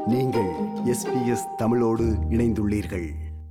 நீங்கள் எஸ்பிஎஸ் தமிழோடு இணைந்துள்ளீர்கள்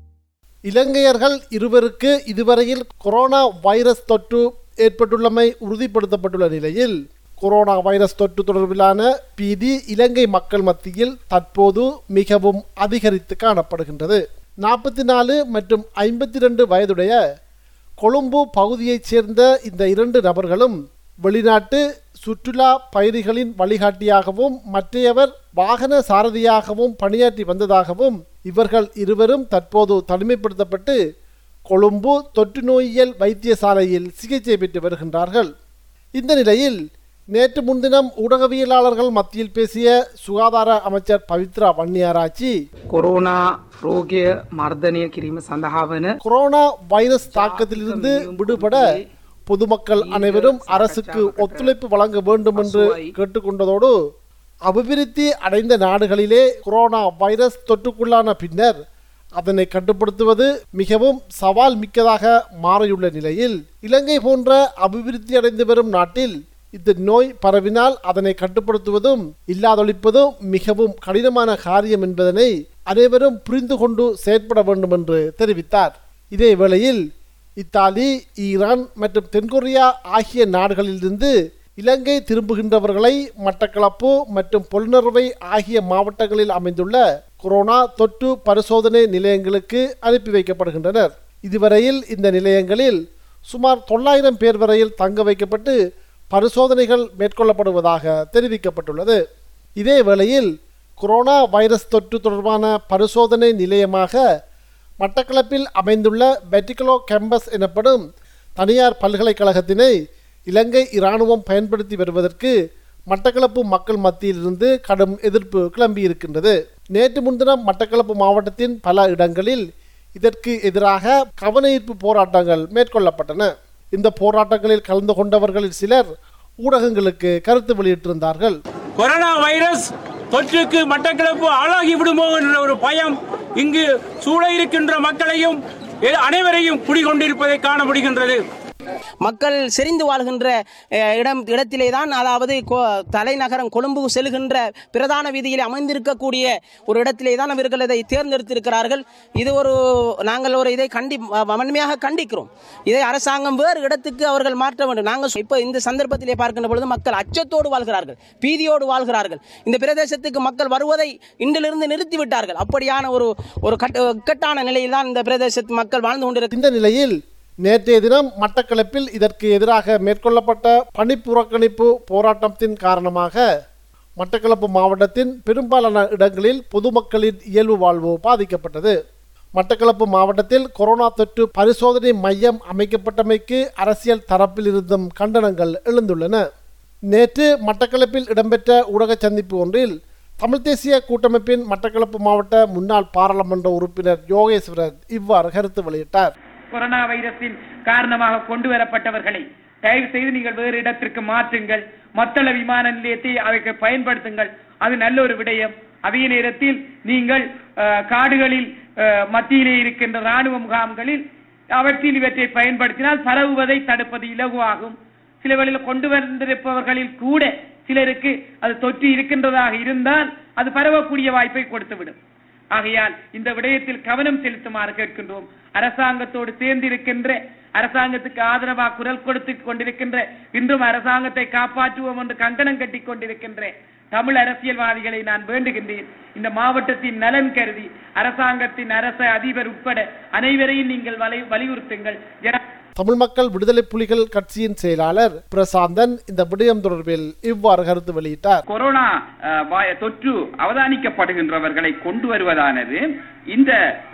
இலங்கையர்கள் இருவருக்கு இதுவரையில் கொரோனா வைரஸ் தொற்று ஏற்பட்டுள்ளமை உறுதிப்படுத்தப்பட்டுள்ள நிலையில் கொரோனா வைரஸ் தொற்று தொடர்பிலான பீதி இலங்கை மக்கள் மத்தியில் தற்போது மிகவும் அதிகரித்து காணப்படுகின்றது நாற்பத்தி நாலு மற்றும் ஐம்பத்தி ரெண்டு வயதுடைய கொழும்பு பகுதியைச் சேர்ந்த இந்த இரண்டு நபர்களும் வெளிநாட்டு சுற்றுலா பயணிகளின் வழிகாட்டியாகவும் மற்றையவர் வாகன சாரதியாகவும் பணியாற்றி வந்ததாகவும் இவர்கள் இருவரும் தற்போது தனிமைப்படுத்தப்பட்டு கொழும்பு தொற்று நோயியல் வைத்தியசாலையில் சிகிச்சை பெற்று வருகின்றார்கள் இந்த நிலையில் நேற்று முன்தினம் ஊடகவியலாளர்கள் மத்தியில் பேசிய சுகாதார அமைச்சர் பவித்ரா வன்னியாராச்சி කොරෝනා රෝගය මර්ධනය කිරීම සඳහා වන கொரோனா வைரஸ் தாக்கத்திலிருந்து விடுபட பொதுமக்கள் அனைவரும் அரசுக்கு ஒத்துழைப்பு வழங்க வேண்டும் என்று கேட்டுக்கொண்டதோடு அபிவிருத்தி அடைந்த நாடுகளிலே கொரோனா வைரஸ் தொற்றுக்குள்ளான பின்னர் அதனை கட்டுப்படுத்துவது மிகவும் சவால் மிக்கதாக மாறியுள்ள நிலையில் இலங்கை போன்ற அபிவிருத்தி அடைந்து வரும் நாட்டில் இந்த நோய் பரவினால் அதனை கட்டுப்படுத்துவதும் இல்லாதொழிப்பதும் மிகவும் கடினமான காரியம் என்பதனை அனைவரும் புரிந்து கொண்டு செயற்பட வேண்டும் என்று தெரிவித்தார் இதே வேளையில் இத்தாலி ஈரான் மற்றும் தென்கொரியா ஆகிய நாடுகளிலிருந்து இலங்கை திரும்புகின்றவர்களை மட்டக்களப்பு மற்றும் பொல்லுணர்வை ஆகிய மாவட்டங்களில் அமைந்துள்ள கொரோனா தொற்று பரிசோதனை நிலையங்களுக்கு அனுப்பி வைக்கப்படுகின்றனர் இதுவரையில் இந்த நிலையங்களில் சுமார் தொள்ளாயிரம் பேர் வரையில் தங்க வைக்கப்பட்டு பரிசோதனைகள் மேற்கொள்ளப்படுவதாக தெரிவிக்கப்பட்டுள்ளது இதே வேளையில் கொரோனா வைரஸ் தொற்று தொடர்பான பரிசோதனை நிலையமாக மட்டக்களப்பில் அமைந்துள்ள வெட்டிகலோ கேம்பஸ் எனப்படும் தனியார் பல்கலைக்கழகத்தினை இலங்கை இராணுவம் பயன்படுத்தி வருவதற்கு மட்டக்களப்பு மக்கள் மத்தியிலிருந்து கடும் எதிர்ப்பு கிளம்பியிருக்கின்றது நேற்று முன்தினம் மட்டக்களப்பு மாவட்டத்தின் பல இடங்களில் இதற்கு எதிராக கவனஈர்ப்பு போராட்டங்கள் மேற்கொள்ளப்பட்டன இந்த போராட்டங்களில் கலந்து கொண்டவர்களில் சிலர் ஊடகங்களுக்கு கருத்து வெளியிட்டிருந்தார்கள் கொரோனா வைரஸ் தொற்றுக்கு மட்டக்களப்பு ஆளாகி விடுமோ என்ற ஒரு பயம் இங்கு சூழ இருக்கின்ற மக்களையும் எ- அனைவரையும் குடிகொண்டிருப்பதை காண முடிகின்றது மக்கள் செறிந்து வாழ்கின்ற அஹ், இடம் இடத்திலே தான் அதாவது கொ- தலைநகரம் கொழும்பு செல்கின்ற பிரதான வீதியில் அமைந்திருக்கக்கூடிய ஒரு இடத்திலே தான் அவர்கள் இதை தேர்ந்தெடுத்திருக்கிறார்கள் இது ஒரு நாங்கள் ஒரு இதை கண்டி வ- வன்மையாக கண்டிக்கிறோம் இதை அரசாங்கம் வேறு இடத்துக்கு அவர்கள் மாற்ற வேண்டும் நாங்கள் சொ- இப்போ இந்த சந்தர்ப்பத்திலே பார்க்கின்ற பொழுது மக்கள் அச்சத்தோடு வாழ்கிறார்கள் பீதியோடு வாழ்கிறார்கள் இந்த பிரதேசத்துக்கு மக்கள் வருவதை இன்றிலிருந்து நிறுத்திவிட்டார்கள் அப்படியான ஒரு ஒரு கட்ட இக்கட்டான நிலையில் தான் இந்த பிரதேசத்து மக்கள் வாழ்ந்து கொண்டிருக்கிறார்கள் இந்த நிலையில் நேற்றைய தினம் மட்டக்களப்பில் இதற்கு எதிராக மேற்கொள்ளப்பட்ட பணிப்புறக்கணிப்பு போராட்டத்தின் காரணமாக மட்டக்களப்பு மாவட்டத்தின் பெரும்பாலான இடங்களில் பொதுமக்களின் இயல்பு வாழ்வு பாதிக்கப்பட்டது மட்டக்களப்பு மாவட்டத்தில் கொரோனா தொற்று பரிசோதனை மையம் அமைக்கப்பட்டமைக்கு அரசியல் தரப்பில் இருந்தும் கண்டனங்கள் எழுந்துள்ளன நேற்று மட்டக்களப்பில் இடம்பெற்ற ஊடக சந்திப்பு ஒன்றில் தமிழ் தேசிய கூட்டமைப்பின் மட்டக்களப்பு மாவட்ட முன்னாள் பாராளுமன்ற உறுப்பினர் யோகேஸ்வரர் இவ்வாறு கருத்து வெளியிட்டார் கொரோனா வைரஸின் காரணமாக கொண்டு வரப்பட்டவர்களை தயவு செய்து நீங்கள் வேறு இடத்திற்கு மாற்றுங்கள் மத்தள விமான நிலையத்தை அவைக்கு பயன்படுத்துங்கள் அது நல்ல ஒரு விடயம் அதே நேரத்தில் நீங்கள் அஹ், காடுகளில் அஹ், மத்தியிலே இருக்கின்ற ராணுவ முகாம்களில் அவற்றில் இவற்றை பயன்படுத்தினால் பரவுவதை தடுப்பது இலகுவாகும் சில வேளையில் கொண்டு வந்திருப்பவர்களில் கூட சிலருக்கு அது தொற்று இருக்கின்றதாக இருந்தால் அது பரவக்கூடிய வாய்ப்பை கொடுத்துவிடும் ஆகையால் இந்த விடயத்தில் கவனம் செலுத்துமாறு கேட்கின்றோம் அரசாங்கத்தோடு சேர்ந்து இருக்கின்ற அரசாங்கத்துக்கு ஆதரவாக குரல் கொடுத்து கொண்டிருக்கின்ற இன்றும் அரசாங்கத்தை காப்பாற்றுவோம் என்று கங்கணம் கட்டி கொண்டிருக்கின்ற தமிழ் அரசியல்வாதிகளை நான் வேண்டுகின்றேன் இந்த மாவட்டத்தின் நலன் கருதி அரசாங்கத்தின் அரச அதிபர் உட்பட அனைவரையும் நீங்கள் வலை- வலியுறுத்துங்கள் ஜன தமிழ் மக்கள் விடுதலை புலிகள் கட்சியின் செயலாளர் பிரசாந்தன் இந்த விடயம் தொடர்பில் இவ்வாறு கருத்து வெளியிட்டார் கொரோனா அஹ், வாய- தொற்று அவதானிக்கப்படுகின்றவர்களை கொண்டு வருவதானது இந்த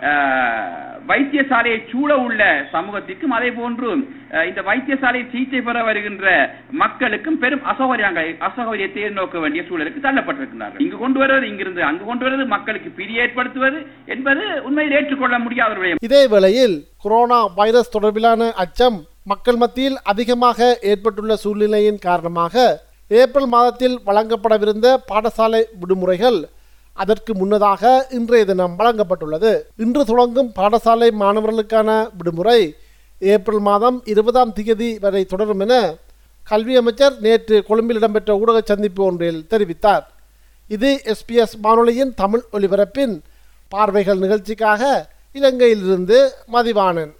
அஹ், வைத்தியசாலையை சூழ உள்ள சமூகத்திற்கும் அதே போன்று அஹ், இந்த வைத்தியசாலையில் சிகிச்சை பெற வருகின்ற மக்களுக்கும் பெரும் அசௌகரியங்களை அசௌகரியத்தை நோக்க வேண்டிய சூழலுக்கு தள்ளப்பட்டிருக்கிறார்கள் இங்கு கொண்டு வருவது இங்கிருந்து அங்கு கொண்டு வருவது மக்களுக்கு பிரி ஏற்படுத்துவது என்பது உண்மையில் ஏற்றுக்கொள்ள முடியாத ஒரு விடயம் இதே வேளையில் கொரோனா வைரஸ் தொடர்பிலான அச்சம் மக்கள் மத்தியில் அதிகமாக ஏற்பட்டுள்ள சூழ்நிலையின் காரணமாக ஏப்ரல் மாதத்தில் வழங்கப்படவிருந்த பாடசாலை விடுமுறைகள் அதற்கு முன்னதாக இன்றைய தினம் வழங்கப்பட்டுள்ளது இன்று தொடங்கும் பாடசாலை மாணவர்களுக்கான விடுமுறை ஏப்ரல் மாதம் இருபதாம் தேதி வரை தொடரும் என கல்வி அமைச்சர் நேற்று கொழும்பில் இடம்பெற்ற ஊடக சந்திப்பு ஒன்றில் தெரிவித்தார் இது எஸ்பிஎஸ் வானொலியின் தமிழ் ஒலிபரப்பின் பார்வைகள் நிகழ்ச்சிக்காக இலங்கையிலிருந்து மதிவாணன்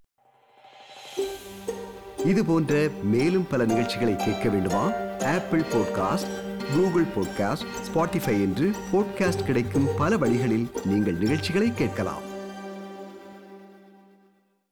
இது போன்ற மேலும் பல நிகழ்ச்சிகளை கேட்க வேண்டுமா Apple podcast Google podcast Spotify என்று பாட்காஸ்ட் கிடைக்கும் பல வழிகளில் நீங்கள் நிகழ்ச்சிகளை கேட்கலாம்